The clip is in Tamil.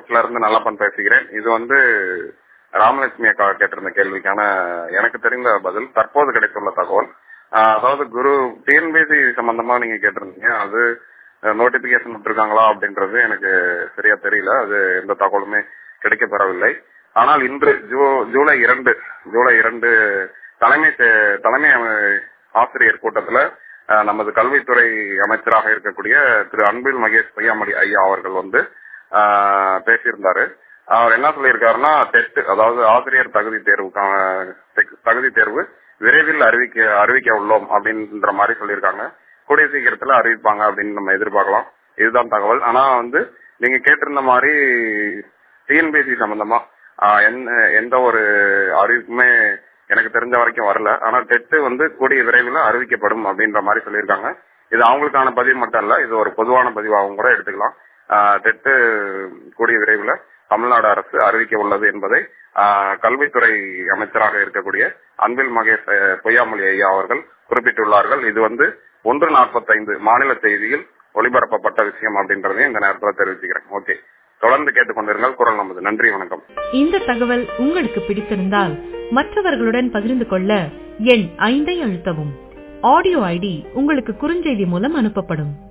மாவட்டத்துல இருந்து நல்லப்பன் பேசுகிறேன் இது வந்து ராமலட்சுமி அக்கா கேட்டிருந்த கேள்விக்கான எனக்கு தெரிந்த பதில் தற்போது கிடைத்துள்ள தகவல் ஆஹ் அதாவது குரு டிஎன்பிசி சம்பந்தமா நீங்க கேட்டிருந்தீங்க அது நோட்டிபிகேஷன் விட்டுருக்காங்களா அப்படின்றது எனக்கு சரியா தெரியல அது எந்த தகவலுமே கிடைக்கப்பெறவில்லை ஆனால் இன்று ஜூ ஜூலை இரண்டு ஜூலை இரண்டு தலைமை செ- தலைமை அஹ், ஆசிரியர் கூட்டத்துல அஹ், நமது கல்வித்துறை அமைச்சராக இருக்கக்கூடிய திரு அன்பில் மகேஷ் பொய்யாமொழி ஐயா அவர்கள் வந்து ஆஹ், பேசியிருந்தாரு அவர் என்ன சொல்லியிருக்காருன்னா டெஸ்ட் அதாவது ஆசிரியர் தகுதி தேர்வுக்கான தெக்- தகுதி தேர்வு விரைவில் அறிவிக்க அறிவிக்க உள்ளோம் அப்படின்ற மாதிரி சொல்லியிருக்காங்க கூடிய சீக்கிரத்துல அறிவிப்பாங்க அப்படின்னு நம்ம எதிர்பார்க்கலாம் இதுதான் தகவல் ஆனா வந்து நீங்க கேட்டிருந்த மாதிரி டிஎன்பிசி சம்பந்தமா ஆஹ், எந்த- எந்த ஒரு அறிவிப்புமே எனக்கு தெரிஞ்ச வரைக்கும் வரல ஆனா டெட் வந்து கூடிய விரைவில் அறிவிக்கப்படும் அப்படின்ற மாதிரி சொல்லியிருக்காங்க இது அவங்களுக்கான பதிவு மட்டும் இல்ல இது ஒரு பொதுவான பதிவாகவும் கூட எடுத்துக்கலாம் டெட்டு கூடிய விரைவில் தமிழ்நாடு அரசு அறிவிக்க உள்ளது என்பதை ஆஹ், கல்வித்துறை அமைச்சராக இருக்கக்கூடிய அன்பில் மகேஷ் அஹ், பொய்யாமொழி ஐயா அவர்கள் குறிப்பிட்டுள்ளார்கள் இது வந்து ஒன்று நாற்பத்தைந்து மாநில செய்தியில் ஒளிபரப்பப்பட்ட விஷயம் அப்படின்றதையும் இந்த நேரத்தில் தெரிவிச்சுக்கிறேன் ஓகே தொடர்ந்து கேட்டுக்கொண்டிருங்கள் குரல் நமது நன்றி வணக்கம் இந்த தகவல் உங்களுக்கு பிடித்திருந்தால் மற்றவர்களுடன் பகிர்ந்து கொள்ள எண் ஐந்தை அழுத்தவும் ஆடியோ ஐடி உங்களுக்கு குறுஞ்செய்தி மூலம் அனுப்பப்படும்